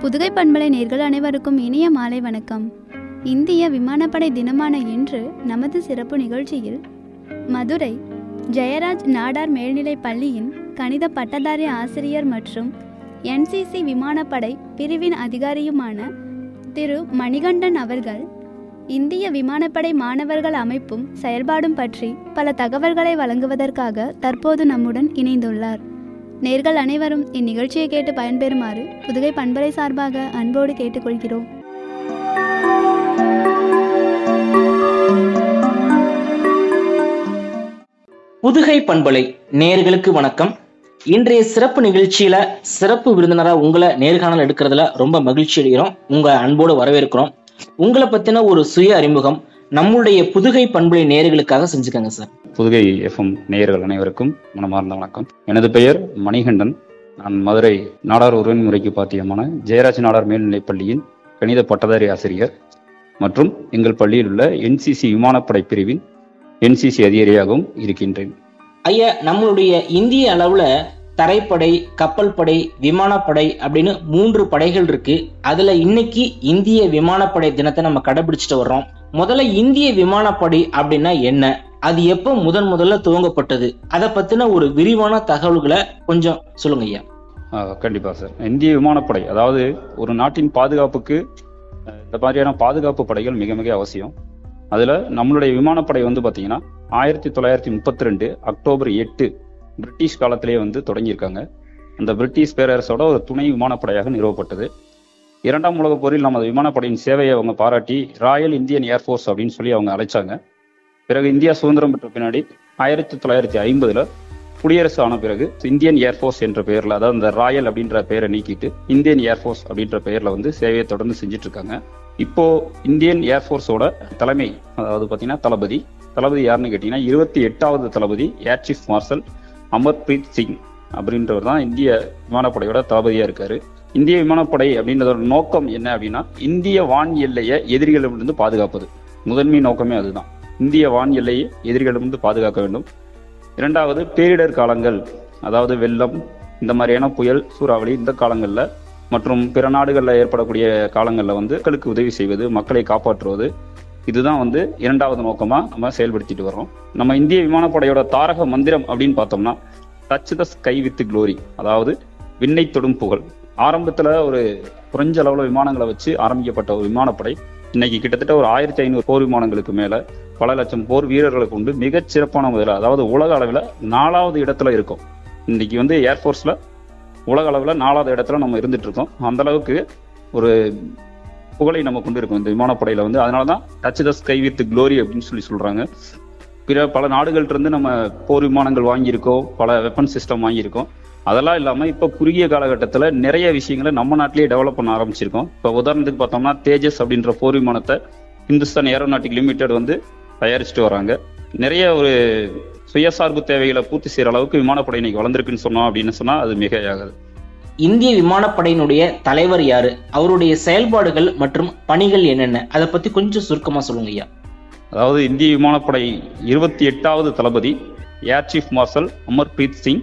புதுகை பண்பலை நேர்கள் அனைவருக்கும் இனிய மாலை வணக்கம் இந்திய விமானப்படை தினமான இன்று நமது சிறப்பு நிகழ்ச்சியில் மதுரை ஜெயராஜ் நாடார் மேல்நிலைப் பள்ளியின் கணித பட்டதாரி ஆசிரியர் மற்றும் என்சிசி விமானப்படை பிரிவின் அதிகாரியுமான திரு மணிகண்டன் அவர்கள் இந்திய விமானப்படை மாணவர்கள் அமைப்பும் செயல்பாடும் பற்றி பல தகவல்களை வழங்குவதற்காக தற்போது நம்முடன் இணைந்துள்ளார் நேர்கள் அனைவரும் இந்நிகழ்ச்சியை கேட்டு பயன்பெறுமாறு புதுகை பண்பலை சார்பாக அன்போடு கேட்டுக்கொள்கிறோம் புதுகை பண்பலை நேயர்களுக்கு வணக்கம் இன்றைய சிறப்பு நிகழ்ச்சியில சிறப்பு விருந்தினரா உங்களை நேர்காணல் எடுக்கிறதுல ரொம்ப மகிழ்ச்சி அடைகிறோம் உங்க அன்போடு வரவேற்கிறோம் உங்களை பத்தின ஒரு சுய அறிமுகம் நம்முடைய புதுகை பண்பலை நேயர்களுக்காக செஞ்சுக்கங்க சார் புதுகை எஃப்எம் நேயர்கள் அனைவருக்கும் மனமார்ந்த வணக்கம் எனது பெயர் மணிகண்டன் நான் மதுரை நாடார் உறவின் முறைக்கு பாத்தியமான ஜெயராஜ் நாடார் மேல்நிலைப் பள்ளியின் கணித பட்டதாரி ஆசிரியர் மற்றும் எங்கள் பள்ளியில் உள்ள என்சிசி விமானப்படை பிரிவின் என்சிசி அதிகாரியாகவும் இருக்கின்றேன் ஐயா நம்மளுடைய இந்திய அளவுல தரைப்படை கப்பல் படை விமானப்படை அப்படின்னு மூன்று படைகள் இருக்கு அதுல இன்னைக்கு இந்திய விமானப்படை தினத்தை நம்ம கடைபிடிச்சிட்டு வர்றோம் முதல்ல இந்திய விமானப்படை அப்படின்னா என்ன அது எப்போ முதன் முதல்ல துவங்கப்பட்டது அதை பத்தின ஒரு விரிவான தகவல்களை கொஞ்சம் சொல்லுங்க ஐயா ஆஹ் கண்டிப்பா சார் இந்திய விமானப்படை அதாவது ஒரு நாட்டின் பாதுகாப்புக்கு அஹ், இந்த மாதிரியான பாதுகாப்பு படைகள் மிக மிக அவசியம் அதுல நம்மளுடைய விமானப்படை வந்து பாத்தீங்கன்னா ஆயிரத்தி தொள்ளாயிரத்தி முப்பத்தி ரெண்டு அக்டோபர் எட்டு பிரிட்டிஷ் காலத்திலேயே வந்து தொடங்கியிருக்காங்க அந்த பிரிட்டிஷ் பேரரசோட ஒரு துணை விமானப்படையாக நிறுவப்பட்டது இரண்டாம் உலகப் போரில் நமது விமானப்படையின் சேவையை அவங்க பாராட்டி ராயல் இந்தியன் ஏர்ஃபோர்ஸ் அப்படின்னு சொல்லி அவங்க அழைச்சாங்க பிறகு இந்தியா சுதந்திரம் பெற்ற பின்னாடி ஆயிரத்தி தொள்ளாயிரத்தி ஐம்பதுல குடியரசு ஆன பிறகு இந்தியன் ஏர்ஃபோர்ஸ் என்ற பெயர்ல அதாவது இந்த ராயல் அப்படின்ற பெயரை நீக்கிட்டு இந்தியன் ஏர்ஃபோர்ஸ் அப்படின்ற பெயர்ல வந்து சேவையை தொடர்ந்து செஞ்சுட்டு இருக்காங்க இப்போ இந்தியன் ஏர்ஃபோர்ஸோட தலைமை அதாவது பாத்தீங்கன்னா தளபதி தளபதி யாருன்னு கேட்டீங்கன்னா இருபத்தி எட்டாவது தளபதி air chief marshal Amarpreet Singh அப்படின்றவர் தான் இந்திய விமானப்படையோட தளபதியா இருக்காரு இந்திய விமானப்படை அப்படின்றதோட நோக்கம் என்ன அப்படின்னா இந்திய வான் எல்லையை எதிரிகளிடமிருந்து பாதுகாப்பது முதன்மை நோக்கமே அதுதான் இந்திய வான் எல்லையை எதிரிகளிடமிருந்து பாதுகாக்க வேண்டும் இரண்டாவது பேரிடர் காலங்கள் அதாவது வெள்ளம் இந்த மாதிரியான புயல் சூறாவளி இந்த காலங்கள்ல மற்றும் பிற நாடுகளில் ஏற்படக்கூடிய காலங்களில் வந்து மக்களுக்கு உதவி செய்வது மக்களை காப்பாற்றுவது இதுதான் வந்து இரண்டாவது நோக்கமா நம்ம செயல்படுத்திட்டு வர்றோம் நம்ம இந்திய விமானப்படையோட தாரக மந்திரம் அப்படின்னு பார்த்தோம்னா touch the sky with glory அதாவது விண்ணை தொடும் புகழ் ஆரம்பத்துல ஒரு குறைஞ்ச அளவுல விமானங்களை வச்சு ஆரம்பிக்கப்பட்ட ஒரு விமானப்படை இன்னைக்கு கிட்டத்தட்ட ஒரு ஆயிரத்தி ஐநூறு போர் விமானங்களுக்கு மேல பல லட்சம் போர் வீரர்களை கொண்டு மிகச் சிறப்பான முறையில் அதாவது உலக அளவில் நாலாவது இடத்துல இருக்கும் இன்னைக்கு வந்து ஏர்ஃபோர்ஸ்ல உலக அளவில் நாலாவது இடத்துல நம்ம இருந்துட்டு இருக்கோம் அந்த அளவுக்கு ஒரு புகழை நம்ம கொண்டு இருக்கோம் இந்த விமானப்படையில வந்து அதனால தான் touch the sky with glory அப்படின்னு சொல்லி சொல்றாங்க பிற பல நாடுகள்ட்ட இருந்து நம்ம போர் விமானங்கள் வாங்கியிருக்கோம் பல வெப்பன் சிஸ்டம் வாங்கியிருக்கோம் அதெல்லாம் இல்லாம இப்ப குறுகிய காலகட்டத்துல நிறைய விஷயங்களை நம்ம நாட்டிலேயே டெவலப் பண்ண ஆரம்பிச்சிருக்கோம் இப்ப உதாரணத்துக்கு பார்த்தோம்னா தேஜஸ் அப்படின்ற போர் விமானத்தை ஹிந்துஸ்தான் ஏரோநாட்டிக் லிமிடெட் வந்து தயாரிச்சுட்டு வராங்க நிறைய ஒரு சுயசார்பு தேவைகளை பூர்த்தி செய்யற அளவுக்கு விமானப்படை இன்னைக்கு வளர்ந்துருக்குன்னு சொன்னோம் அப்படின்னு சொன்னா அது மிகையாகாது இந்திய விமானப்படையினுடைய தலைவர் யாரு அவருடைய செயல்பாடுகள் மற்றும் பணிகள் என்னென்ன அதை பத்தி கொஞ்சம் சுருக்கமா சொல்லுங்க ஐயா அதாவது இந்திய விமானப்படை இருபத்தி எட்டாவது தளபதி air chief marshal Amarpreet Singh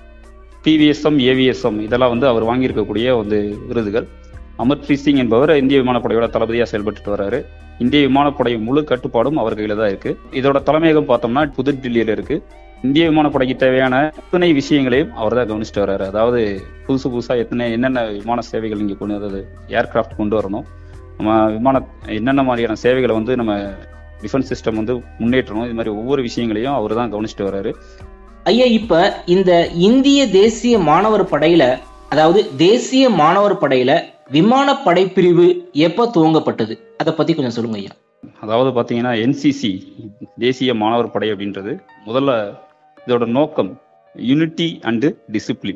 PVSM AVSM இதெல்லாம் வந்து அவர் வாங்கியிருக்கக்கூடிய வந்து விருதுகள் அமர்பிரீத் சிங் என்பவர் இந்திய விமானப்படையோட தளபதியாக செயல்பட்டு வர்றாரு இந்திய விமானப்படை முழு கட்டுப்பாடும் அவர் கையில தான் இருக்கு இதோட தலைமையகம் பார்த்தோம்னா புதுடில்லியில இருக்கு இந்திய விமானப்படைக்கு தேவையான அத்தனை விஷயங்களையும் அவர் தான் கவனிச்சுட்டு வர்றாரு அதாவது புதுசு புதுசா எத்தனை என்னென்ன விமான சேவைகள் இங்கே கொண்டு அதாவது ஏர்கிராஃப்ட் கொண்டு வரணும் நம்ம விமான என்னென்ன மாதிரியான சேவைகளை வந்து நம்ம டிஃபென்ஸ் சிஸ்டம் வந்து முன்னேற்றணும் இது மாதிரி ஒவ்வொரு விஷயங்களையும் அவர் தான் கவனிச்சுட்டு வர்றாரு ஐயா இப்ப இந்த இந்திய தேசிய மாணவர் படையில அதாவது தேசிய மாணவர் படையில விமானப்படை பிரிவு எப்ப துவங்கப்பட்டது அதை பத்தி கொஞ்சம் சொல்லுங்க ஐயா அதாவது பார்த்தீங்கன்னா என்சிசி தேசிய மாணவர் படை அப்படின்றது முதல்ல இதோட நோக்கம் யூனிட்டி அண்டு டிசிப்ளின்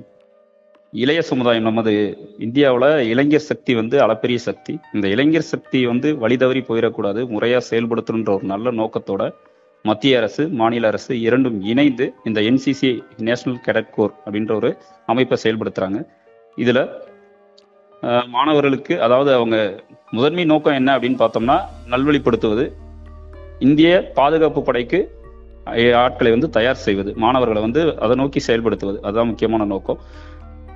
இளைய சமுதாயம் நமது இந்தியாவில் இளைஞர் சக்தி வந்து அளப்பெரிய சக்தி இந்த இளைஞர் சக்தி வந்து வழி தவறி போயிடக்கூடாது முறையாக செயல்படுத்தணுன்ற ஒரு நல்ல நோக்கத்தோட மத்திய அரசு மாநில அரசு இரண்டும் இணைந்து இந்த என்சிசி நேஷனல் கேடட் கோர் அப்படின்ற ஒரு அமைப்பை செயல்படுத்துறாங்க இதுல அஹ், மாணவர்களுக்கு அதாவது அவங்க முதன்மை நோக்கம் என்ன அப்படின்னு பார்த்தோம்னா நல்வழிப்படுத்துவது இந்திய பாதுகாப்பு படைக்கு அஹ், ஆட்களை வந்து தயார் செய்வது மாணவர்களை வந்து அதை நோக்கி செயல்படுத்துவது அதுதான் முக்கியமான நோக்கம்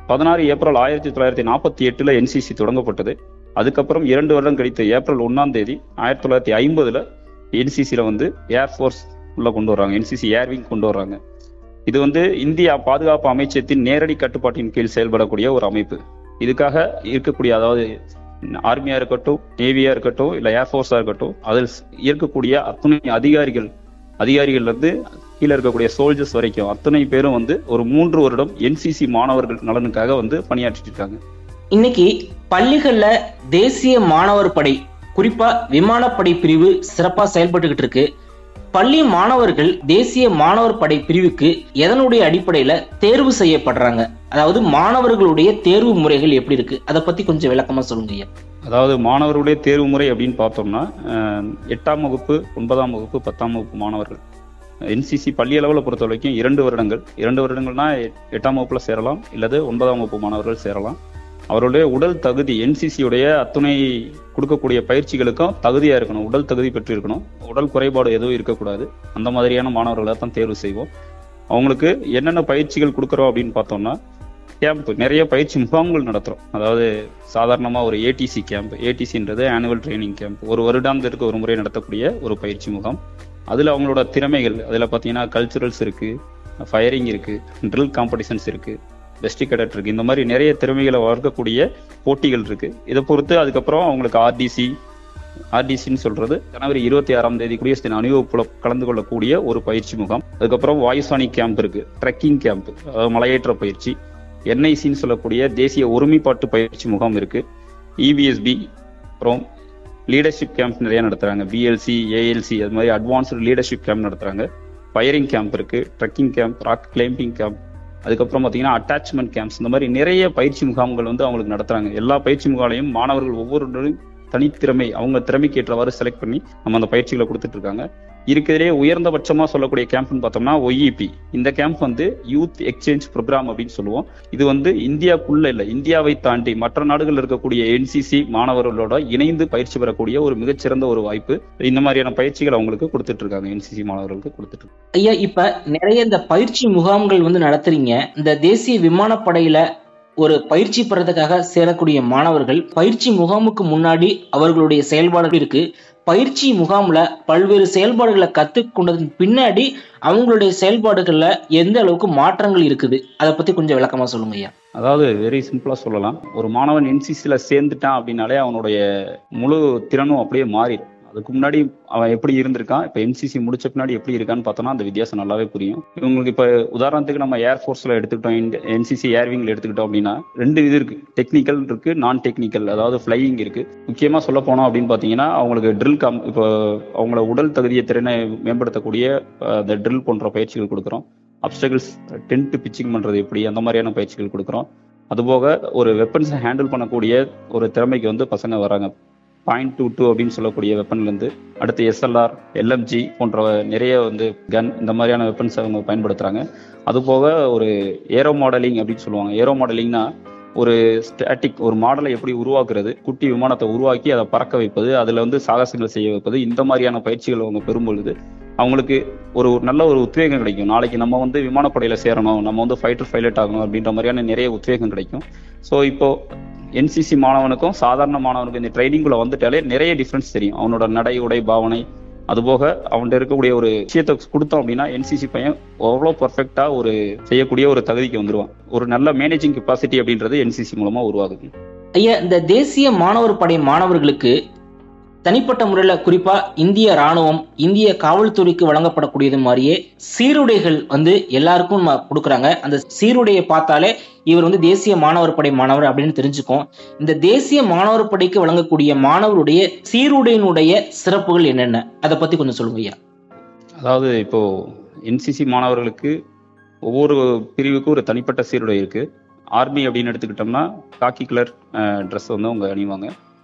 பதினாறு ஏப்ரல் ஆயிரத்தி தொள்ளாயிரத்தி நாற்பத்தி எட்டுல என்சிசி தொடங்கப்பட்டது அதுக்கப்புறம் இரண்டு வருடம் கழித்து ஏப்ரல் ஒன்னாம் தேதி ஆயிரத்தி தொள்ளாயிரத்தி ஐம்பதுல என்சிசியில வந்து ஏர்ஃபோர்ஸ் உள்ள கொண்டு வர்றாங்க என்சிசி ஏர்விங் கொண்டு வர்றாங்க இது வந்து இந்தியா பாதுகாப்பு அமைச்சத்தின் நேரடி கட்டுப்பாட்டின் கீழ் செயல்படக்கூடிய ஒரு அமைப்பு இதுக்காக இருக்கக்கூடிய அதாவது ஆர்மியா இருக்கட்டும் நேவியா இருக்கட்டும் இல்ல ஏர்ஃபோர்ஸா இருக்கட்டும் அதில் இருக்கக்கூடிய அத்துணை அதிகாரிகள் அதிகாரிகள் வந்து கீழே இருக்கக்கூடிய சோல்ஜர்ஸ் வரைக்கும் அத்தனை பேரும் வந்து ஒரு மூன்று வருடம் என்சிசி மாணவர்கள் நலனுக்காக வந்து பணியாற்றிட்டு இருக்காங்க இன்னைக்கு பள்ளிகள்ல தேசிய மாணவர் படை குறிப்பா விமானப்படை பிரிவு சிறப்பா செயல்பட்டுக்கிட்டு இருக்கு பள்ளி மாணவர்கள் தேசிய மாணவர் படை பிரிவுக்கு எதனுடைய அடிப்படையில தேர்வு செய்யப்படுறாங்க அதாவது மாணவர்களுடைய தேர்வு முறைகள் எப்படி இருக்கு அதை பத்தி கொஞ்சம் விளக்கமா சொல்லுங்க ஐயா அதாவது மாணவர்களுடைய தேர்வு முறை அப்படின்னு பார்த்தோம்னா அஹ், எட்டாம் வகுப்பு ஒன்பதாம் வகுப்பு பத்தாம் வகுப்பு மாணவர்கள் என்சிசி பள்ளி அளவில் பொறுத்த வரைக்கும் இரண்டு வருடங்கள் இரண்டு வருடங்கள்னா எ- எட்டாம் வகுப்புல சேரலாம் இல்லது ஒன்பதாம் வகுப்பு மாணவர்கள் சேரலாம் அவருடைய உடல் தகுதி என்சிசியுடைய அத்துணை கொடுக்கக்கூடிய பயிற்சிகளுக்கும் தகுதியா இருக்கணும் உடல் தகுதி பெற்று இருக்கணும் உடல் குறைபாடு எதுவும் இருக்கக்கூடாது அந்த மாதிரியான மாணவர்களை தான் தேர்வு செய்வோம் அவங்களுக்கு என்னென்ன பயிற்சிகள் கொடுக்குறோம் அப்படின்னு பார்த்தோம்னா கேம்ப் நிறைய பயிற்சி முகாம்கள் நடத்துறோம் அதாவது சாதாரணமா ஒரு ஏடிசி கேம்ப் ஏடிசின்றது ஆனுவல் ட்ரைனிங் கேம்ப் ஒரு வருடாந்திற்கு ஒரு முறை நடத்தக்கூடிய ஒரு பயிற்சி முகாம் அதுல அவங்களோட திறமைகள் அதுல பாத்தீங்கன்னா கல்ச்சுரல்ஸ் இருக்கு ஃபயரிங் இருக்கு ட்ரில் காம்படிஷன்ஸ் இருக்கு பெஸ்ட் கேடட் இருக்கு இந்த மாதிரி நிறைய திறமைகளை வளர்க்கக்கூடிய போட்டிகள் இருக்கு இதை பொறுத்து அதுக்கப்புறம் அவங்களுக்கு ஆர்டிசி ஆர்டிசின்னு சொல்றது ஜனவரி இருபத்தி ஆறாம் தேதி குடியரசு தின அணிவகுப்புல கலந்து கொள்ளக்கூடிய ஒரு பயிற்சி முகாம் அதுக்கப்புறம் வாயுசானி கேம்ப் இருக்கு ட்ரெக்கிங் கேம்ப் அதாவது மலையேற்ற பயிற்சி என்ஐசின்னு சொல்லக்கூடிய தேசிய ஒருமைப்பாட்டு பயிற்சி முகாம் இருக்கு இபிஎஸ்பி அப்புறம் லீடர்ஷிப் கேம்ப் நிறைய நடத்துறாங்க பிஎல்சி ஏஎல்சி அது மாதிரி அட்வான்ஸ்டு லீடர்ஷிப் கேம்ப் நடத்துறாங்க ஃபயரிங் கேம்ப் இருக்கு trekking camp rock climbing camp அதுக்கப்புறம் பார்த்தீங்கன்னா அட்டாச்மெண்ட் கேம்ப்ஸ் இந்த மாதிரி நிறைய பயிற்சி முகாம்கள் வந்து அவங்களுக்கு நடத்துறாங்க எல்லா பயிற்சி முகாமையும் மாணவர்கள் ஒவ்வொருவரும் தனித்திறமை அவங்க திறமைக்கு ஏற்றவாறு செலக்ட் பண்ணி நம்ம அந்த பயிற்சிகளை கொடுத்துட்டு இருக்காங்க இருக்கிறதே உயர்ந்தபட்சமா சொல்லக்கூடிய கேம்ப்னு பார்த்தோம்னா ஒய்இபி இந்த கேம்ப் வந்து யூத் எக்ஸ்சேஞ்ச் ப்ரோக்ராம் அப்படின்னு சொல்லுவோம் இது வந்து இந்தியாக்குள்ள இல்ல இந்தியாவை தாண்டி மற்ற நாடுகள் இருக்கக்கூடிய என்சிசி மாணவர்களோட இணைந்து பயிற்சி பெறக்கூடிய ஒரு மிகச்சிறந்த ஒரு வாய்ப்பு இந்த மாதிரியான பயிற்சிகள் அவங்களுக்கு கொடுத்துட்டு இருக்காங்க என்சிசி மாணவர்களுக்கு கொடுத்துட்டு இருக்காங்க. ஐயா இப்ப நிறைய இந்த பயிற்சி முகாம்கள் வந்து நடத்துறீங்க இந்த தேசிய விமானப்படையில ஒரு பயிற்சி பெறதுக்காக சேரக்கூடிய மாணவர்கள் பயிற்சி முகாமுக்கு முன்னாடி அவர்களுடைய செயல்பாடுகள் இருக்கு பயிற்சி முகாம்ல பல்வேறு செயல்பாடுகளை கத்துக்கொண்டதன் பின்னாடி அவங்களுடைய செயல்பாடுகள்ல எந்த அளவுக்கு மாற்றங்கள் இருக்குது அதை பத்தி கொஞ்சம் விளக்கமா சொல்லுங்க ஐயா அதாவது வெரி சிம்பிளா சொல்லலாம் ஒரு மாணவன் என்சிசில சேர்ந்துட்டான் அப்படின்னாலே அவனுடைய முழு திறனும் அப்படியே மாறிடும் அதுக்கு முன்னாடி அவன் எப்படி இருந்திருக்கான் இப்ப என்சிசி முடிச்ச பின்னாடி எப்படி இருக்கான்னு பார்த்தோம்னா அந்த வித்தியாசம் நல்லாவே புரியும் இவங்களுக்கு இப்ப உதாரணத்துக்கு நம்ம ஏர்ஃபோர்ஸ்ல எடுத்துக்கிட்டோம் என்சிசி ஏர்விங்ல எடுத்துக்கிட்டோம் அப்படின்னா ரெண்டு இது இருக்கு டெக்னிக்கல் இருக்கு நான் டெக்னிக்கல் அதாவது ஃபிளையிங் இருக்கு முக்கியமா சொல்ல போனோம் அப்படின்னு பாத்தீங்கன்னா அவங்களுக்கு ட்ரில் கம் இப்போ அவங்கள உடல் தகுதியை திறனை மேம்படுத்தக்கூடிய அஹ், அந்த ட்ரில் போன்ற பயிற்சிகள் கொடுக்குறோம் அப்டகிள்ஸ் டென்ட் பிச்சிங் பண்றது எப்படி அந்த மாதிரியான பயிற்சிகள் கொடுக்குறோம் அதுபோக ஒரு வெப்பன்ஸை ஹேண்டில் பண்ணக்கூடிய ஒரு திறமைக்கு வந்து பசங்க வராங்க பாயிண்ட் டூ டூ அப்படின்னு சொல்லக்கூடிய வெப்பன்ல இருந்து அடுத்து எஸ்எல்ஆர் எல்எம்ஜி போன்ற நிறைய வந்து கன் இந்த மாதிரியான வெப்பன்ஸ் அவங்க பயன்படுத்துறாங்க அதுபோக ஒரு ஏரோ மாடலிங் அப்படின்னு சொல்லுவாங்க ஏரோ மாடலிங்னா ஒரு ஸ்டாட்டிக் ஒரு மாடலை எப்படி உருவாக்குறது குட்டி விமானத்தை உருவாக்கி அதை பறக்க வைப்பது அதுல வந்து சாகசங்கள் செய்ய வைப்பது இந்த மாதிரியான பயிற்சிகள் அவங்க பெறும் பொழுது அவங்களுக்கு ஒரு நல்ல ஒரு உத்வேகம் கிடைக்கும் நாளைக்கு நம்ம வந்து விமானப்படையில சேரணும் நம்ம வந்து ஃபைட்டர் பைலட் ஆகணும் அப்படின்ற மாதிரியான நிறைய உத்வேகம் கிடைக்கும் ஸோ இப்போ என்சிசி மாணவனுக்கும் சாதாரண மாணவனுக்கும் இந்த ட்ரைனிங்குள்ள வந்துட்டாலே நிறைய டிஃப்ரென்ஸ் தெரியும் அவனோட நடை உடை பாவனை அதுபோக அவன்கிட்ட இருக்கக்கூடிய ஒரு விஷயத்தை கொடுத்தோம் அப்படின்னா என்சிசி பையன் அவ்வளோ பர்ஃபெக்டா ஒரு செய்யக்கூடிய ஒரு தகுதிக்கு வந்துருவான் ஒரு நல்ல மேனேஜிங் கெப்பாசிட்டி அப்படின்றது என்சிசி மூலமா உருவாகுது ஐயா இந்த தேசிய மாணவர் படை மாணவர்களுக்கு தனிப்பட்ட முறையில குறிப்பா இந்திய ராணுவம் இந்திய காவல்துறைக்கு வழங்கப்படக்கூடியது மாதிரியே சீருடைகள் வந்து எல்லாருக்கும் நம்ம கொடுக்குறாங்க அந்த சீருடையை பார்த்தாலே இவர் வந்து தேசிய மாணவர் படை மாணவர் அப்படின்னு தெரிஞ்சுக்கும் இந்த தேசிய மாணவர் படைக்கு வழங்கக்கூடிய மாணவருடைய சீருடையினுடைய சிறப்புகள் என்னென்ன அதை பத்தி கொஞ்சம் சொல்லுங்க ஐயா அதாவது இப்போ என்சிசி மாணவர்களுக்கு ஒவ்வொரு பிரிவுக்கும் ஒரு தனிப்பட்ட சீருடை இருக்கு ஆர்மி அப்படின்னு எடுத்துக்கிட்டோம்னா காக்கி கலர் ட்ரெஸ் வந்து அவங்க அணிவாங்க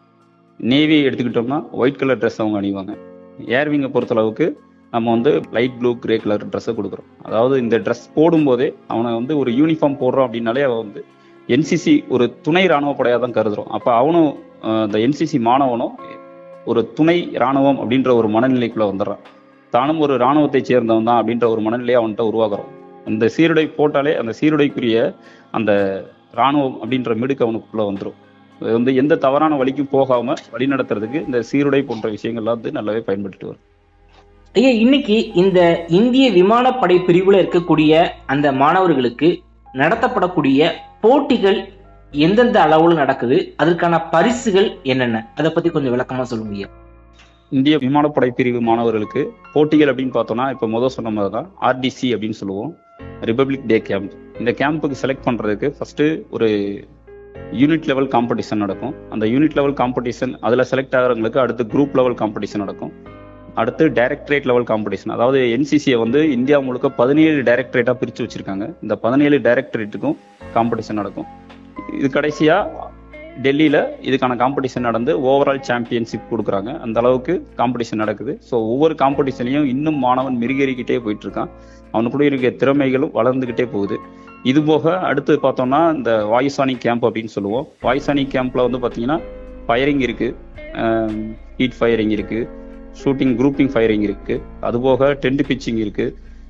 நேவி எடுத்துக்கிட்டோம்னா ஒயிட் கலர் ட்ரெஸ் அவங்க அணிவாங்க ஏர்விங்கை பொறுத்தளவுக்கு நம்ம வந்து லைட் ப்ளூ கிரே கலர் ட்ரெஸ்ஸை கொடுக்குறோம் அதாவது இந்த ட்ரெஸ் போடும்போதே அவனை வந்து ஒரு யூனிஃபார்ம் போடுறோம் அப்படின்னாலே அவன் வந்து என்சிசி ஒரு துணை ராணுவ படையாக தான் கருதுறோம் அப்போ அவனும் அஹ், இந்த என்சிசி மாணவனும் ஒரு துணை ராணுவம் அப்படின்ற ஒரு மனநிலைக்குள்ள வந்துடுறான் தானும் ஒரு ராணுவத்தை சேர்ந்தவன் தான் அப்படின்ற ஒரு மனநிலையை அவன்கிட்ட உருவாக்குறோம் அந்த சீருடை போட்டாலே அந்த சீருடைக்குரிய அந்த ராணுவம் அப்படின்ற மிடுக்கு அவனுக்குள்ள வந்துடும் வந்து எந்த தவறான வழிக்கும் போகாம வழி நடத்துறதுக்கு இந்த சீருடை போன்ற விஷயங்கள்லாம் வந்து நல்லாவே பயன்பட்டு வரும் ஐயா இன்னைக்கு இந்த இந்திய விமானப்படை பிரிவுல இருக்கக்கூடிய அந்த மாணவர்களுக்கு நடத்தப்படக்கூடிய போட்டிகள் எந்தெந்த அளவுல நடக்குது அதற்கான பரிசுகள் என்னென்ன அதை பத்தி கொஞ்சம் விளக்கமா சொல்லுங்க ஐயா இந்திய விமானப்படை பிரிவு மாணவர்களுக்கு போட்டிகள் அப்படின்னு பார்த்தோம்னா இப்போ முதல் சொன்ன மாதிரி தான் ஆர்டிசி அப்படின்னு சொல்லுவோம் ரிபப்ளிக் டே கேம்ப் இந்த கேம்புக்கு செலக்ட் பண்றதுக்கு ஃபர்ஸ்ட் ஒரு யூனிட் லெவல் காம்படிஷன் நடக்கும் அந்த யூனிட் லெவல் காம்படிஷன் அதில் செலக்ட் ஆகிறவங்களுக்கு அடுத்து குரூப் லெவல் காம்படிஷன் நடக்கும் அடுத்து டைரக்டரேட் லெவல் காம்படிஷன் அதாவது என்சிசியை வந்து இந்தியா முழுக்க பதினேழு டைரக்டரேட்டாக பிரித்து வச்சிருக்காங்க இந்த பதினேழு டைரக்டரேட்டுக்கும் காம்படிஷன் நடக்கும் இது கடைசியா டெல்லியில இதுக்கான காம்படிஷன் நடந்து ஓவரால் சாம்பியன்ஷிப் கொடுக்குறாங்க அந்த அளவுக்கு காம்படிஷன் நடக்குது ஸோ ஒவ்வொரு காம்படிஷன்லையும் இன்னும் மாணவன் மிருகேறிக்கிட்டே போயிட்டு இருக்கான் அவனுக்குள்ள இருக்க திறமைகளும் வளர்ந்துகிட்டே போகுது இது போக அடுத்து பார்த்தோம்னா இந்த வாயுசானி கேம்ப் அப்படின்னு சொல்லுவோம் வாயுசானி கேம்ப்ல வந்து பார்த்தீங்கன்னா ஃபயரிங் இருக்கு ஹீட் ஃபயரிங் இருக்கு ஷூட்டிங் குரூப்பிங் ஃபயரிங் இருக்கு அது போக டென்ட் பிச்சிங் இருக்கு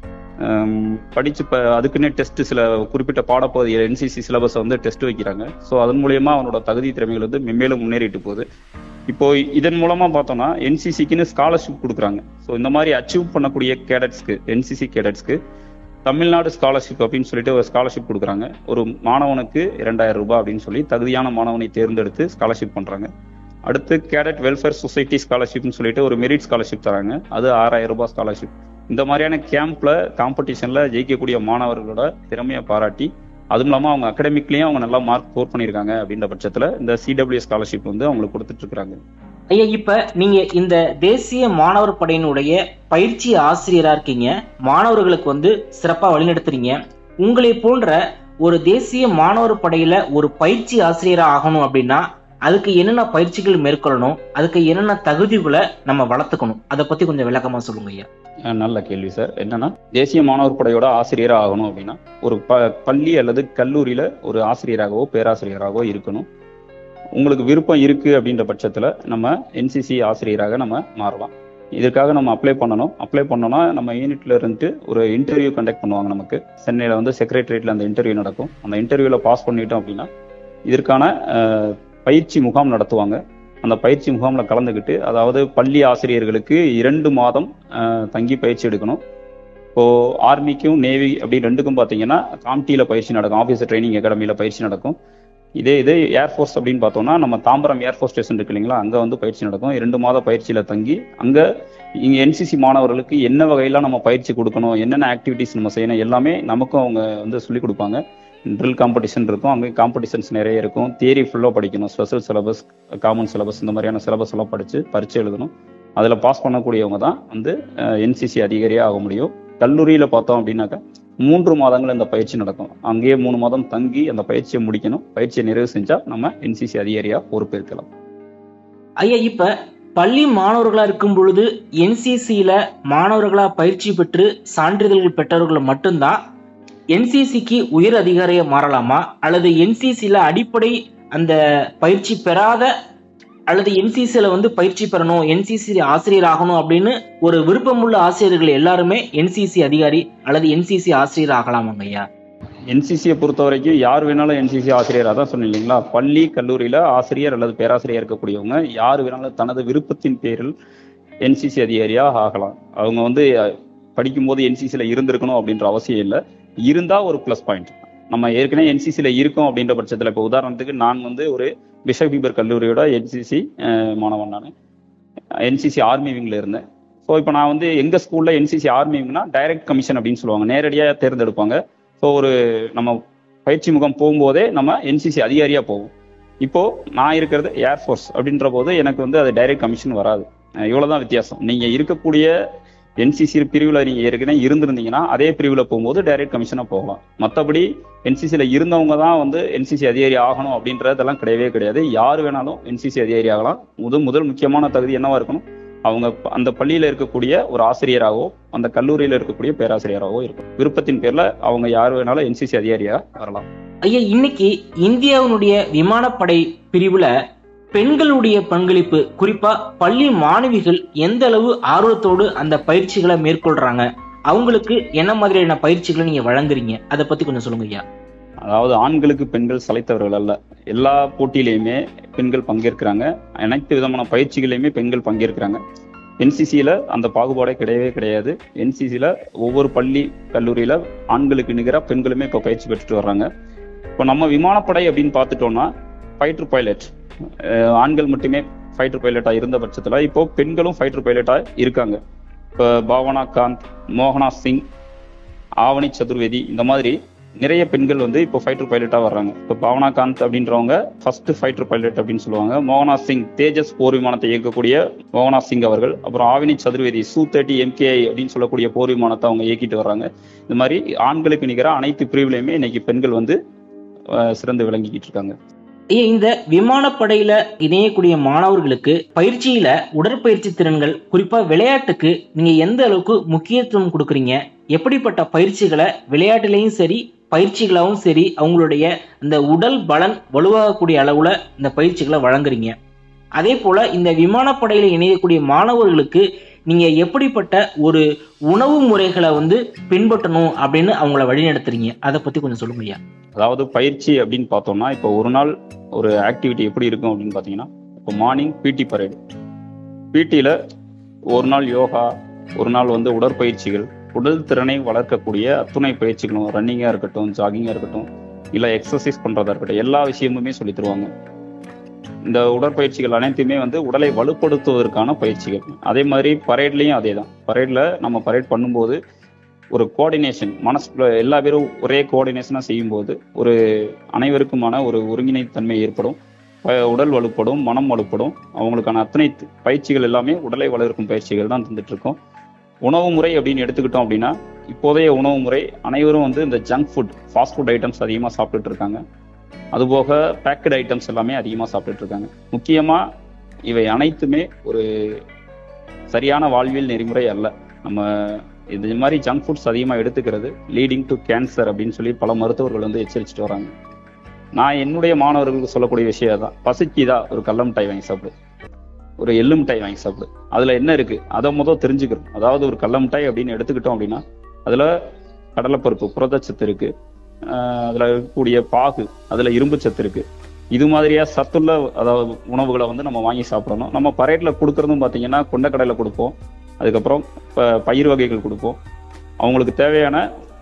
ஆம், படிச்சு இப்போ அதுக்குன்னே டெஸ்ட் சில குறிப்பிட்ட பாடப்பகுதியில் என்சிசி சிலபஸை வந்து டெஸ்ட் வைக்கிறாங்க ஸோ அதன் மூலியமா அவனோட தகுதி திறமைகள் வந்து மென்மேலும் முன்னேறிட்டு போகுது இப்போ இதன் மூலமா பார்த்தோம்னா என்சிசிக்குன்னு ஸ்காலர்ஷிப் கொடுக்குறாங்க ஸோ இந்த மாதிரி அச்சீவ் பண்ணக்கூடிய கேடட்ஸ்க்கு என்சிசி கேடட்ஸ்க்கு தமிழ்நாடு ஸ்காலர்ஷிப் அப்படின்னு சொல்லிட்டு ஒரு ஸ்காலர்ஷிப் கொடுக்குறாங்க ஒரு மாணவனுக்கு இரண்டாயிரம் ரூபாய் அப்படின்னு சொல்லி தகுதியான மாணவனை தேர்ந்தெடுத்து ஸ்காலர்ஷிப் பண்றாங்க அடுத்து கேடட் வெல்ஃபேர் சொசைட்டி ஸ்காலர்ஷிப்னு சொல்லிட்டு ஒரு மெரிட் ஸ்காலர்ஷிப் தராங்க அது ஆறாயிரம் ரூபாய் ஸ்காலர்ஷிப் இந்த மாதிரியான கேம்ப்ல காம்படிஷன்ல ஜெயிக்கக்கூடிய மாணவர்களோட திறமையை பாராட்டி அதுவும் இல்லாம அவங்க அகாடமிக்லயும் அவங்க நல்லா மார்க் ஸ்கோர் பண்ணியிருக்காங்க அப்படின்ற பட்சத்துல இந்த சிடபிள்யூ ஸ்காலர்ஷிப் வந்து அவங்களுக்கு கொடுத்துட்டு இருக்காங்க ஐயா இப்ப நீங்க இந்த தேசிய மாணவர் படையினுடைய பயிற்சி ஆசிரியரா இருக்கீங்க மாணவர்களுக்கு வந்து சிறப்பா வழிநடத்துறீங்க உங்களை போன்ற ஒரு தேசிய மாணவர் படையில ஒரு பயிற்சி ஆசிரியரா ஆகணும் அப்படின்னா அதுக்கு என்னென்ன பயிற்சிகள் மேற்கொள்ளணும் அதுக்கு என்னென்ன தகுதிகளை நம்ம வளர்த்துக்கணும் அதை பத்தி கொஞ்சம் விளக்கமா சொல்லுங்க ஐயா அஹ் நல்ல கேள்வி சார் என்னன்னா தேசிய மாணவர் படையோட ஆசிரியரா ஆகணும் அப்படின்னா ஒரு ப பள்ளி அல்லது கல்லூரியில ஒரு ஆசிரியராகவோ பேராசிரியராகவோ இருக்கணும் உங்களுக்கு விருப்பம் இருக்கு அப்படின்ற பட்சத்துல நம்ம என்சிசி ஆசிரியராக நம்ம மாறலாம் இதற்காக நம்ம அப்ளை பண்ணணும் அப்ளை பண்ணோம்னா நம்ம யூனிட்ல இருந்துட்டு ஒரு இன்டர்வியூ கண்டக்ட் பண்ணுவாங்க நமக்கு சென்னையில வந்து செக்ரட்டரியேட்ல அந்த இன்டர்வியூ நடக்கும் அந்த இன்டர்வியூல பாஸ் பண்ணிட்டோம் அப்படின்னா இதற்கான அஹ், பயிற்சி முகாம் நடத்துவாங்க அந்த பயிற்சி முகாம்ல கலந்துக்கிட்டு அதாவது பள்ளி ஆசிரியர்களுக்கு இரண்டு மாதம் அஹ், தங்கி பயிற்சி எடுக்கணும் இப்போ ஆர்மிக்கும் நேவி அப்படி ரெண்டுக்கும் பார்த்தீங்கன்னா காம்டியில பயிற்சி நடக்கும் ஆஃபீஸர் ட்ரைனிங் அகாடமியில பயிற்சி நடக்கும் இதே இது ஏர்ஃபோர்ஸ் அப்படின்னு பார்த்தோம்னா நம்ம தாம்பரம் ஏர்ஃபோர்ஸ் ஸ்டேஷன் இருக்கு இல்லைங்களா அங்கே வந்து பயிற்சி நடக்கும் இரண்டு மாத பயிற்சியில தங்கி அங்கே இங்கே என்சிசி மாணவர்களுக்கு என்ன வகையெல்லாம் நம்ம பயிற்சி கொடுக்கணும் என்னென்ன ஆக்டிவிட்டிஸ் நம்ம செய்யணும் எல்லாமே நமக்கும் அவங்க வந்து சொல்லிக் கொடுப்பாங்க ட்ரில் காம்படிஷன் இருக்கும் அங்கே காம்படிஷன்ஸ் நிறைய இருக்கும் தியரி ஃபுல்லாக படிக்கணும் ஸ்பெஷல் சிலபஸ் காமன் சிலபஸ் இந்த மாதிரியான சிலபஸ் எல்லாம் படித்து பரீட்சை எழுதணும் அதில் பாஸ் பண்ணக்கூடியவங்க தான் வந்து என்சிசி அதிகாரியாக ஆக முடியும் கல்லூரியில் பார்த்தோம் அப்படின்னாக்கா மூன்று மாதங்கள் இந்த பயிற்சி நடக்கும் அங்கேயே மூணு மாதம் தங்கி அந்த பயிற்சியை முடிக்கணும் பயிற்சியை நிறைவு செஞ்சா நம்ம என்சிசி அதிகாரியா பொறுப்பேற்கலாம் ஐயா இப்ப பள்ளி மாணவர்களா இருக்கும் பொழுது என்சிசியில மாணவர்களா பயிற்சி பெற்று சான்றிதழ்கள் பெற்றவர்கள் மட்டும்தான் என்சிசிக்கு உயர் அதிகாரியா மாறலாமா அல்லது என்சிசியில அடிப்படை அந்த பயிற்சி பெறாத அல்லது என்சிசியில வந்து பயிற்சி பெறணும் என்சிசி ஆசிரியர் ஆகணும் அப்படின்னு ஒரு விருப்பமுள்ள ஆசிரியர்கள் எல்லாருமே என்சிசி அதிகாரி அல்லது என்சிசி ஆசிரியர் ஆகலாமாங்க ஐயா என்சிசியை பொறுத்த வரைக்கும் யார் வேணாலும் என்சிசி ஆசிரியர் அதான் சொன்னேன் இல்லைங்களா பள்ளி கல்லூரியில ஆசிரியர் அல்லது பேராசிரியர் இருக்கக்கூடியவங்க யார் வேணாலும் தனது விருப்பத்தின் பேரில் என்சிசி அதிகாரியா ஆகலாம் அவங்க வந்து அஹ், படிக்கும்போது என்சிசியில இருந்திருக்கணும் அப்படின்ற அவசியம் இல்லை இருந்தா ஒரு ப்ளஸ் பாயிண்ட் நம்ம ஏற்கனவே என்சிசியில இருக்கோம் அப்படின்ற பட்சத்துல இப்போ உதாரணத்துக்கு நான் வந்து ஒரு பிஷப் பீபர் கல்லூரியோட என்சிசி மாணவன் நான் என்சிசி ஆர்மி விங்ல இருந்தேன் ஸோ இப்போ நான் வந்து எங்க ஸ்கூல்ல என்சிசி ஆர்மி விங்னா டைரக்ட் கமிஷன் அப்படின்னு சொல்லுவாங்க நேரடியாக தேர்ந்தெடுப்பாங்க ஸோ ஒரு நம்ம பயிற்சி முகாம் போகும்போதே நம்ம என்சிசி அதிகாரியா போவோம் இப்போ நான் இருக்கிறது ஏர்ஃபோர்ஸ் அப்படின்ற போது எனக்கு வந்து அது டைரக்ட் கமிஷன் வராது அஹ் இவ்வளவுதான் வித்தியாசம் நீங்க இருக்கக்கூடிய என்சிசி பிரிவுல நீங்க ஏற்கனவே இருந்திருந்தீங்கன்னா அதே பிரிவுல போகும்போது டைரக்ட் கமிஷனா போகலாம் மற்றபடி என்சிசியில இருந்தவங்க தான் வந்து என்சிசி அதிகாரி ஆகணும் அப்படின்றதெல்லாம் கிடையவே கிடையாது யார் வேணாலும் என்சிசி அதிகாரி ஆகலாம் முதல் முதல் முக்கியமான தகுதி என்னவா இருக்கணும் அவங்க ப- அந்த பள்ளியில இருக்கக்கூடிய ஒரு ஆசிரியராகவோ அந்த கல்லூரியில இருக்கக்கூடிய பேராசிரியராகவோ இருக்கும் விருப்பத்தின் பேர்ல அவங்க யார் வேணாலும் என்சிசி அதிகாரியா வரலாம் ஐயா இன்னைக்கு இந்தியாவினுடைய விமானப்படை பிரிவுல பெண்களுடைய பங்களிப்பு குறிப்பா பள்ளி மாணவிகள் எந்த அளவு ஆர்வத்தோடு அந்த பயிற்சிகளை மேற்கொள்றாங்க அவங்களுக்கு என்ன மாதிரியான பயிற்சிகளை நீங்க வழங்குறீங்க அதை பத்தி கொஞ்சம் சொல்லுங்க ஐயா அதாவது ஆண்களுக்கு பெண்கள் சளைத்தவர்கள் அல்ல எல்லா போட்டியிலையுமே பெண்கள் பங்கேற்கிறாங்க அனைத்து விதமான பயிற்சிகளையுமே பெண்கள் பங்கேற்கிறாங்க என்சிசியில அந்த பாகுபாடே கிடையவே கிடையாது என்சிசியில ஒவ்வொரு பள்ளி கல்லூரியில ஆண்களுக்கு நிகரா பெண்களுமே இப்போ பயிற்சி பெற்றுட்டு வர்றாங்க இப்போ நம்ம விமானப்படை அப்படின்னு பார்த்துட்டோம்னா ஃபைட்டர் பைலட் ஆண்கள் மட்டுமே ஃபைட்டர் பைலட்டா இருந்த பட்சத்துல இப்போ பெண்களும் ஃபைட்டர் பைலட்டா இருக்காங்க இப்போ பாவனா காந்த் மோகனா சிங் ஆவணி சதுர்வேதி இந்த மாதிரி நிறைய பெண்கள் வந்து இப்போ ஃபைட்டர் பைலட்டா வர்றாங்க இப்போ பாவனா காந்த் அப்படின்றவங்க ஃபர்ஸ்ட் ஃபைட்டர் பைலட் அப்படின்னு சொல்லுவாங்க மோகனா சிங் தேஜஸ் போர் விமானத்தை இயக்கக்கூடிய மோகனா சிங் அவர்கள் அப்புறம் ஆவினி சதுர்வேதி சூ தேர்ட்டி எம்கேஐ அப்படின்னு சொல்லக்கூடிய போர் விமானத்தை அவங்க இயக்கிட்டு வர்றாங்க இந்த மாதிரி ஆண்களுக்கு நிகராக அனைத்து பிரிவுலையுமே இன்னைக்கு பெண்கள் வந்து அஹ், சிறந்து விளங்கிக்கிட்டு இருக்காங்க ஐயா, இந்த விமானப்படையில இணையக்கூடிய மாணவர்களுக்கு பயிற்சியில உடற்பயிற்சி திறன்கள் குறிப்பா விளையாட்டுக்கு நீங்க எந்த அளவுக்கு முக்கியத்துவம் கொடுக்குறீங்க எப்படிப்பட்ட பயிற்சிகளை விளையாட்டுலயும் சரி பயிற்சிகளாகவும் சரி அவங்களுடைய இந்த உடல் பலன் வலுவாகக்கூடிய அளவுல இந்த பயிற்சிகளை வழங்குறீங்க அதே போல இந்த விமானப்படையில இணையக்கூடிய மாணவர்களுக்கு நீங்க எப்படிப்பட்ட ஒரு உணவு முறைகளை வந்து பின்பற்றணும் அப்படின்னு அவங்கள வழிநடத்துறீங்க அதை பத்தி கொஞ்சம் சொல்லுங்க ஐயா அதாவது பயிற்சி அப்படின்னு பார்த்தோம்னா இப்போ ஒரு நாள் ஒரு ஆக்டிவிட்டி எப்படி இருக்கும் அப்படின்னு பார்த்தீங்கன்னா இப்போ மார்னிங் பிடி பரேடு பிடியில் ஒரு நாள் யோகா ஒரு நாள் வந்து உடற்பயிற்சிகள் உடல் திறனை வளர்க்கக்கூடிய அத்துணை பயிற்சிகளும் ரன்னிங்காக இருக்கட்டும் ஜாகிங்காக இருக்கட்டும் இல்லை எக்ஸசைஸ் பண்ணுறதா இருக்கட்டும் எல்லா விஷயமுமே சொல்லித் தருவாங்க இந்த உடற்பயிற்சிகள் அனைத்துமே வந்து உடலை வலுப்படுத்துவதற்கான பயிற்சிகள் அதே மாதிரி பரேட்லேயும் அதே தான் பரேடில் நம்ம பரேட் பண்ணும்போது ஒரு கோஆர்டினேஷன் மனசுக்குள்ள எல்லா பேரும் ஒரே கோஆர்டினேஷனாக செய்யும்போது ஒரு அனைவருக்குமான ஒரு ஒருங்கிணைத்தன்மை ஏற்படும் ப- உடல் வலுப்படும் மனம் வலுப்படும் அவங்களுக்கான அத்தனை த- பயிற்சிகள் எல்லாமே உடலை வளர்க்கும் பயிற்சிகள் தான் தந்துட்டு இருக்கோம் உணவு முறை அப்படின்னு எடுத்துக்கிட்டோம் அப்படின்னா இப்போதைய உணவு முறை அனைவரும் வந்து இந்த junk food fast food items அதிகமாக சாப்பிட்டுட்டு இருக்காங்க அதுபோக பேக்கட் ஐட்டம்ஸ் எல்லாமே அதிகமாக சாப்பிட்டுட்டு இருக்காங்க முக்கியமாக இவை அனைத்துமே ஒரு சரியான வாழ்வியல் நெறிமுறை அல்ல நம்ம இது மாதிரி ஜங்க் ஃபுட்ஸ் அதிகமாக எடுத்துக்கிறது லீடிங் டு கேன்சர் அப்படின்னு சொல்லி பல மருத்துவர்கள் வந்து எச்சரிச்சுட்டு வராங்க நான் என்னுடைய மாணவர்களுக்கு சொல்லக்கூடிய விஷயம் தான் பசிக்குதா ஒரு கடல மிட்டாய் வாங்கி சாப்பிடு ஒரு எள்ளு மிட்டாய் வாங்கி சாப்பிடு அதுல என்ன இருக்கு அதை முதல் தெரிஞ்சுக்கிறோம் அதாவது ஒரு கடல மிட்டாய் அப்படின்னு எடுத்துக்கிட்டோம் அப்படின்னா அதுல கடலைப்பருப்பு புரதச்சத்து இருக்கு ஆஹ் அதுல இருக்கக்கூடிய பாகு அதுல இரும்பு சத்து இருக்கு இது மாதிரியா சத்துள்ள அதாவது உணவுகளை வந்து நம்ம வாங்கி சாப்பிடணும் நம்ம பரேட்ல கொடுக்கறதும் பாத்தீங்கன்னா கொண்டக்கடலை கொடுப்போம் அதுக்கப்புறம் ப- பயிர் வகைகள் கொடுப்போம் அவங்களுக்கு தேவையான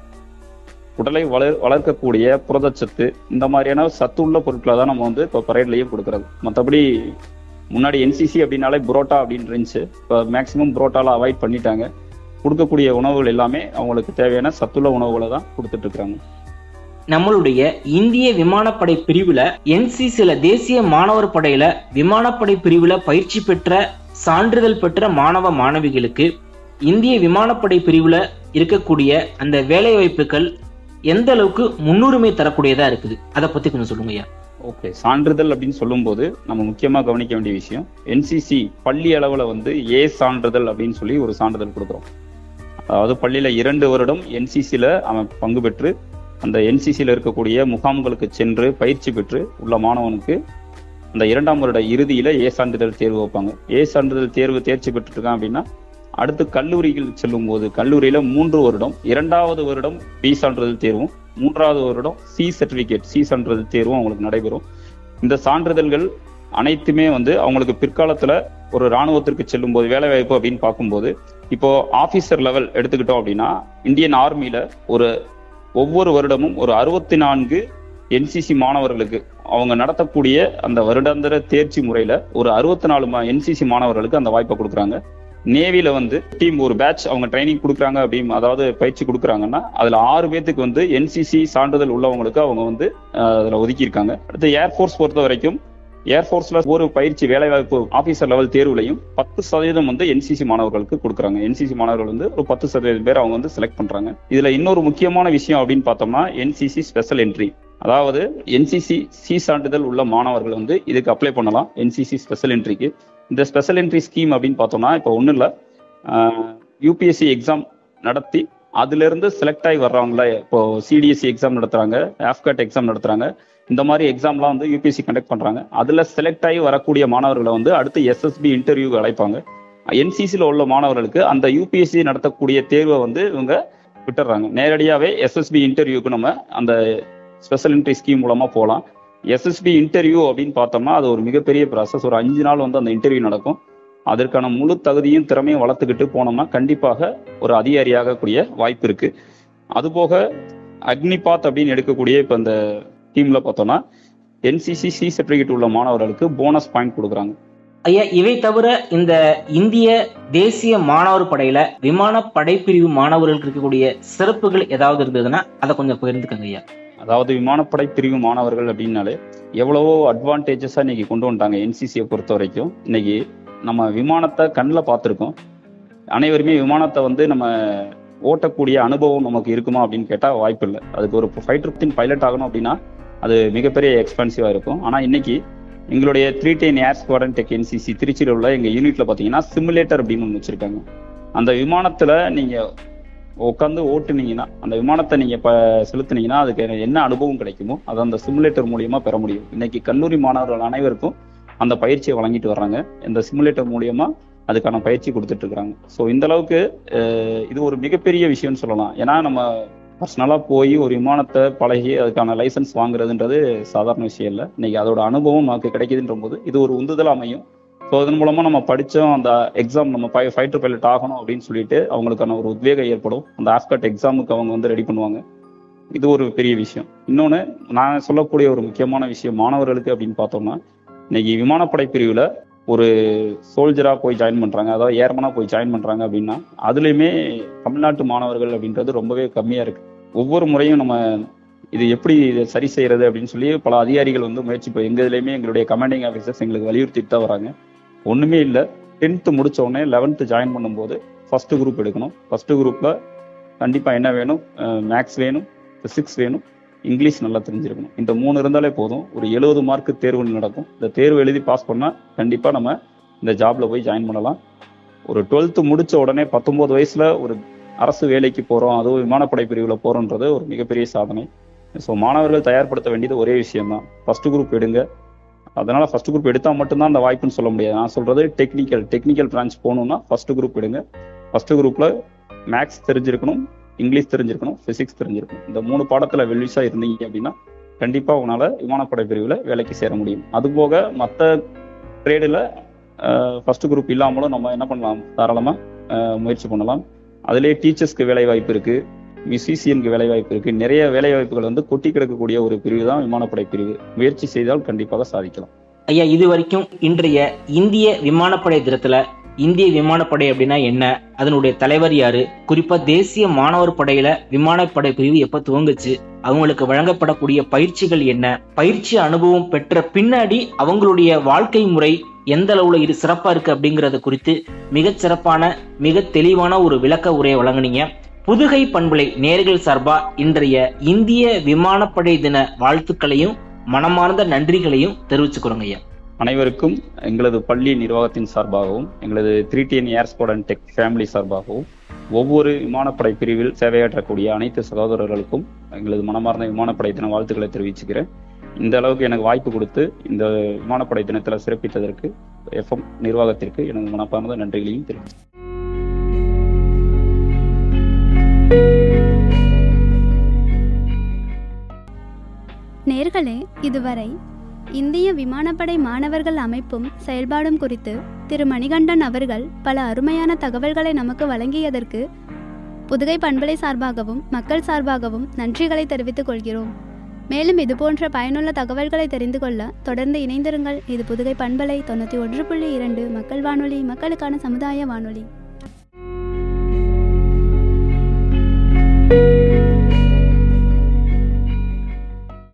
உடலை வளர் வளர்க்கக்கூடிய புரதச்சத்து இந்த மாதிரியான சத்துள்ள பொருட்களை தான் நம்ம வந்து இப்போ பரேட்லயும் கொடுக்கறது மற்றபடி முன்னாடி என்சிசி அப்படின்னாலே புரோட்டா அப்படின்னு இருந்துச்சு இப்போ மேக்சிமம் புரோட்டால அவாய்ட் பண்ணிட்டாங்க கொடுக்கக்கூடிய உணவுகள் எல்லாமே அவங்களுக்கு தேவையான சத்துள்ள உணவுகளை தான் கொடுத்துட்டு இருக்காங்க நம்மளுடைய இந்திய விமானப்படை பிரிவுல என்சிசில தேசிய மாணவர் படையில விமானப்படை பிரிவுல பயிற்சி பெற்ற சான்றிதழ் பெற்ற மாணவ மாணவிகளுக்கு இந்திய விமானப்படை பிரிவுல இருக்கக்கூடிய அந்த வேலை வாய்ப்புகள் எந்த அளவுக்கு முன்னுரிமை தரக்கூடியதா இருக்குது அதை பத்தி கொஞ்சம் சொல்லுங்க ஐயா ஓகே சான்றிதழ் அப்படின்னு சொல்லும்போது நம்ம முக்கியமா கவனிக்க வேண்டிய விஷயம் என்சிசி பள்ளி அளவுல வந்து ஏ சான்றிதழ் அப்படின்னு சொல்லி ஒரு சான்றிதழ் கொடுக்குறோம் அதாவது பள்ளியில இரண்டு வருடம் என்சிசில அவன் பங்கு பெற்று அந்த என்சிசியில் இருக்கக்கூடிய முகாம்களுக்கு சென்று பயிற்சி பெற்று உள்ள மாணவனுக்கு அந்த இரண்டாம் வருட இறுதியில ஏ சான்றிதழ் தேர்வு வைப்பாங்க ஏ சான்றிதழ் தேர்வு தேர்ச்சி பெற்றுருக்கான் அப்படின்னா அடுத்து கல்லூரிகள் செல்லும் போது கல்லூரியில மூன்று வருடம் இரண்டாவது வருடம் பி சான்றிதழ் தேர்வும் மூன்றாவது வருடம் சி சர்டிபிகேட் சி சான்றிதழ் தேர்வும் அவங்களுக்கு நடைபெறும் இந்த சான்றிதழ்கள் அனைத்துமே வந்து அவங்களுக்கு பிற்காலத்துல ஒரு ராணுவத்திற்கு செல்லும் போது வேலை வாய்ப்பு அப்படின்னு பார்க்கும்போது இப்போ ஆபீசர் லெவல் எடுத்துக்கிட்டோம் அப்படின்னா இந்தியன் ஆர்மியில ஒரு ஒவ்வொரு வருடமும் ஒரு அறுபத்தி நான்கு என்சிசி மாணவர்களுக்கு அவங்க நடத்தக்கூடிய அந்த வருடாந்திர தேர்ச்சி முறையில ஒரு அறுபத்தி நாலு என்சிசி மாணவர்களுக்கு அந்த வாய்ப்பை கொடுக்குறாங்க நேவில வந்து டீம் ஒரு பேட்ச் அவங்க ட்ரைனிங் கொடுக்குறாங்க அப்படின்னு அதாவது பயிற்சி கொடுக்குறாங்கன்னா அதுல ஆறு பேத்துக்கு வந்து என்சிசி சான்றிதழ் உள்ளவங்களுக்கு அவங்க வந்து அஹ், அதுல ஒதுக்கி இருக்காங்க அடுத்து ஏர்ஃபோர்ஸ் பொறுத்த வரைக்கும் ஏர்ஃபோர்ஸ்ல ஒரு பயிற்சி வேலைவாய்ப்பு ஆபீசர் லெவல் தேர்வுலையும் பத்து சதவீதம் வந்து என்சிசி மாணவர்களுக்கு கொடுக்குறாங்க என்சிசி மாணவர்கள் வந்து ஒரு பத்து சதவீதம் பேர் அவங்க வந்து செலக்ட் பண்றாங்க இதுல இன்னொரு முக்கியமான விஷயம் அப்படின்னு பார்த்தோம்னா என்சிசி ஸ்பெஷல் என்ட்ரி அதாவது என்சிசி சி சான்றிதழ் உள்ள மாணவர்கள் வந்து இதுக்கு அப்ளை பண்ணலாம் என்சிசி ஸ்பெஷல் என்ட்ரிக்கு இந்த ஸ்பெஷல் என்ட்ரி ஸ்கீம் அப்படின்னு பார்த்தோம்னா இப்போ ஒன்றும் இல்லை யூபிஎஸ்சி எக்ஸாம் நடத்தி அதுல இருந்து செலக்ட் ஆகி வர்றவங்கள இப்போ சிடிஎஸ்சி எக்ஸாம் நடத்துறாங்க ஆஃப்கட் எக்ஸாம் நடத்துறாங்க இந்த மாதிரி எக்ஸாம்லாம் வந்து யூபிஎஸ்சி கண்டக்ட் பண்றாங்க அதுல செலக்ட் ஆகி வரக்கூடிய மாணவர்களை வந்து அடுத்து எஸ்எஸ்பி இன்டர்வியூ அழைப்பாங்க என்சிசியில் உள்ள மாணவர்களுக்கு அந்த யூபிஎஸ்சி நடத்தக்கூடிய தேர்வை வந்து இவங்க விட்டுறாங்க நேரடியாவே எஸ்எஸ்பி இன்டர்வியூக்கு நம்ம அந்த ஸ்பெஷல் என்ட்ரி ஸ்கீம் மூலமா போகலாம் எஸ்எஸ்பி இன்டர்வியூ அப்படின்னு பார்த்தோம்னா அது ஒரு மிகப்பெரிய ப்ராசஸ் ஒரு அஞ்சு நாள் வந்து அந்த இன்டர்வியூ நடக்கும் அதற்கான முழு தகுதியும் திறமையும் வளர்த்துக்கிட்டு போனோம்னா கண்டிப்பாக ஒரு அதிகாரியாகக்கூடிய வாய்ப்பு இருக்கு அதுபோக அக்னிபாத் அப்படின்னு எடுக்கக்கூடிய இப்போ இந்த டீம்ல பார்த்தோம்னா என்சிசி சி சர்டிஃபிகேட் உள்ள மாணவர்களுக்கு போனஸ் பாயிண்ட் கொடுக்குறாங்க ஐயா இவை தவிர இந்த இந்திய தேசிய மாணவர் படையில விமான படைப்பிரிவு மாணவர்களுக்கு இருக்கக்கூடிய சிறப்புகள் ஏதாவது இருந்ததுன்னா அதை கொஞ்சம் பகிர்ந்துக்கங்க ஐயா அதாவது விமானப்படை பிரிவு மாணவர்கள் அப்படின்னாலே எவ்வளவோ அட்வான்டேஜஸாக இன்னைக்கு கொண்டு வந்துட்டாங்க என்சிசியை பொறுத்த வரைக்கும் இன்னைக்கு நம்ம விமானத்தை கண்ணில் பார்த்துருக்கோம் அனைவருமே விமானத்தை வந்து நம்ம ஓட்டக்கூடிய அனுபவம் நமக்கு இருக்குமா அப்படின்னு கேட்டால் வாய்ப்பு இல்லை அதுக்கு ஒரு ஃபைட்டர் பைலட் ஆகணும் அப்படின்னா அது மிகப்பெரிய எக்ஸ்பென்சிவாக இருக்கும் ஆனால் இன்னைக்கு எங்களுடைய three ten air squadron tech NCC திருச்சியில் உள்ள எங்கள் யூனிட்ல பார்த்தீங்கன்னா சிமுலேட்டர் அப்படின்னு ஒன்று வச்சிருக்காங்க அந்த விமானத்தில் நீங்கள் உட்காந்து ஓட்டுனீங்கன்னா அந்த விமானத்தை நீங்க இப்ப செலுத்துனீங்கன்னா அதுக்கு என்ன அனுபவம் கிடைக்குமோ அதை அந்த சிமுலேட்டர் மூலியமா பெற முடியும் இன்னைக்கு கல்லூரி மாணவர்கள் அனைவருக்கும் அந்த பயிற்சியை வழங்கிட்டு வர்றாங்க இந்த சிமுலேட்டர் மூலியமா அதுக்கான பயிற்சி கொடுத்துட்டு இருக்காங்க ஸோ இந்த அளவுக்கு அஹ், இது ஒரு மிகப்பெரிய விஷயம்னு சொல்லலாம் ஏன்னா நம்ம பர்சனலா போய் ஒரு விமானத்தை பழகி அதுக்கான லைசன்ஸ் வாங்குறதுன்றது சாதாரண விஷயம் இல்லை இன்னைக்கு அதோட அனுபவம் நமக்கு கிடைக்குதுன்ற போது இது ஒரு உந்துதல் அமையும் ஸோ அதன் மூலமா நம்ம படிச்சோம் அந்த எக்ஸாம் நம்ம ஃபைட்டர் பைலட் ஆகணும் அப்படின்னு சொல்லிட்டு அவங்களுக்கான ஒரு உத்வேகம் ஏற்படும் அந்த ஆஸ்கட் எக்ஸாமுக்கு அவங்க வந்து ரெடி பண்ணுவாங்க இது ஒரு பெரிய விஷயம் இன்னொன்று நான் சொல்லக்கூடிய ஒரு முக்கியமான விஷயம் மாணவர்களுக்கு அப்படின்னு பார்த்தோம்னா இன்னைக்கு விமானப்படை பிரிவில் ஒரு சோல்ஜராக போய் ஜாயின் பண்ணுறாங்க அதாவது ஏர்மனாக போய் ஜாயின் பண்ணுறாங்க அப்படின்னா அதுலேயுமே தமிழ்நாட்டு மாணவர்கள் அப்படின்றது ரொம்பவே கம்மியாக இருக்கு ஒவ்வொரு முறையும் நம்ம இது எப்படி இதை சரி செய்யறது அப்படின்னு சொல்லி பல அதிகாரிகள் வந்து முயற்சி இப்போ எங்க இதுலயுமே எங்களுடைய கமாண்டிங் ஆஃபீஸர்ஸ் எங்களுக்கு வலியுறுத்திட்டு தான் வராங்க ஒண்ணுமே இல்லை டென்த்து முடிச்ச உடனே லெவன்த்து ஜாயின் பண்ணும்போது ஃபர்ஸ்ட் குரூப் எடுக்கணும் ஃபர்ஸ்ட் குரூப்ல கண்டிப்பா என்ன வேணும் மேக்ஸ் வேணும் பிசிக்ஸ் வேணும் இங்கிலீஷ் நல்லா தெரிஞ்சிருக்கணும் இந்த மூணு இருந்தாலே போதும் ஒரு எழுபது மார்க் தேர்வு நடக்கும் இந்த தேர்வு எழுதி பாஸ் பண்ணா கண்டிப்பா நம்ம இந்த ஜாப்ல போய் ஜாயின் பண்ணலாம் ஒரு டுவெல்த்து முடிச்ச உடனே பத்தொன்பது வயசுல ஒரு அரசு வேலைக்கு போறோம் அதுவும் விமானப்படை பிரிவுல போறோன்றது ஒரு மிகப்பெரிய சாதனை ஸோ மாணவர்கள் தயார்படுத்த வேண்டியது ஒரே விஷயம் தான் ஃபர்ஸ்ட் குரூப் எடுங்க அதனால ஃபர்ஸ்ட் குரூப் எடுத்தா மட்டும்தான் அந்த வாய்ப்புன்னு சொல்ல முடியாது நான் சொல்றது டெக்னிக்கல் டெக்னிக்கல் பிரான்ச் போகணும்னா ஃபர்ஸ்ட் குரூப் எடுங்க ஃபர்ஸ்ட் குரூப்ல மேக்ஸ் தெரிஞ்சிருக்கணும் இங்கிலீஷ் தெரிஞ்சிருக்கணும் பிசிக்ஸ் தெரிஞ்சிருக்கணும் இந்த மூணு பாடத்துல வெல்விஷா இருந்தீங்க அப்படின்னா கண்டிப்பா உங்களால விமானப்படை பிரிவுல வேலைக்கு சேர முடியும் அது போக மற்ற ட்ரேடில் ஃபர்ஸ்ட் குரூப் இல்லாமலும் நம்ம என்ன பண்ணலாம் தாராளமா அஹ், முயற்சி பண்ணலாம் அதுலேயே டீச்சர்ஸ்க்கு வேலை வாய்ப்பு இருக்கு மியூசிஷியனுக்கு வேலை வாய்ப்பு இருக்கு நிறைய வேலை வாய்ப்புகள் வந்து கொட்டி கிடக்கக்கூடிய ஒரு பிரிவு தான் விமானப்படை பிரிவு முயற்சி செய்தால் கண்டிப்பாக சாதிக்கலாம் ஐயா இது வரைக்கும் இன்றைய இந்திய விமானப்படை தினத்துல இந்திய விமானப்படை அப்படின்னா என்ன அதனுடைய தலைவர் யாரு குறிப்பா தேசிய மாணவர் படையில விமானப்படை பிரிவு எப்ப துவங்குச்சு அவங்களுக்கு வழங்கப்படக்கூடிய பயிற்சிகள் என்ன பயிற்சி அனுபவம் பெற்ற பின்னாடி அவங்களுடைய வாழ்க்கை முறை எந்த அளவுல இது சிறப்பா இருக்கு அப்படிங்கறது குறித்து மிகச் சிறப்பான மிக தெளிவான ஒரு விளக்க உரையை வழங்குனீங்க புதுகை பண்புலை நேர்கள் சார்பா இன்றைய இந்திய விமானப்படை தின வாழ்த்துக்களையும் மனமார்ந்த நன்றிகளையும் தெரிவிச்சுக்கிறோங்க ஐயா அனைவருக்கும் எங்களது பள்ளி நிர்வாகத்தின் சார்பாகவும் எங்களது three TN air squad and tech family சார்பாகவும் ஒவ்வொரு விமானப்படை பிரிவில் சேவையாற்றக்கூடிய அனைத்து சகோதரர்களுக்கும் எங்களது மனமார்ந்த விமானப்படை தின வாழ்த்துக்களை தெரிவிச்சுக்கிறேன் இந்த அளவுக்கு எனக்கு வாய்ப்பு கொடுத்து இந்த விமானப்படை தினத்தில் சிறப்பித்ததற்கு எஃப்எம் நிர்வாகத்திற்கு எனது மனப்பார்ந்த நன்றிகளையும் தெரிவித்து நேர்களே இதுவரை இந்திய விமானப்படை மாணவர்கள் அமைப்பும் செயல்பாடும் குறித்து திரு மணிகண்டன் அவர்கள் பல அருமையான தகவல்களை நமக்கு வழங்கியதற்கு புதுகை பண்பலை சார்பாகவும் மக்கள் சார்பாகவும் நன்றிகளை தெரிவித்துக் கொள்கிறோம் மேலும் இதுபோன்ற பயனுள்ள தகவல்களை தெரிந்து கொள்ள தொடர்ந்து இணைந்திருங்கள் இது புதுகை பண்பலை தொண்ணூற்றி ஒன்று புள்ளி இரண்டு மக்கள் வானொலி மக்களுக்கான சமுதாய வானொலி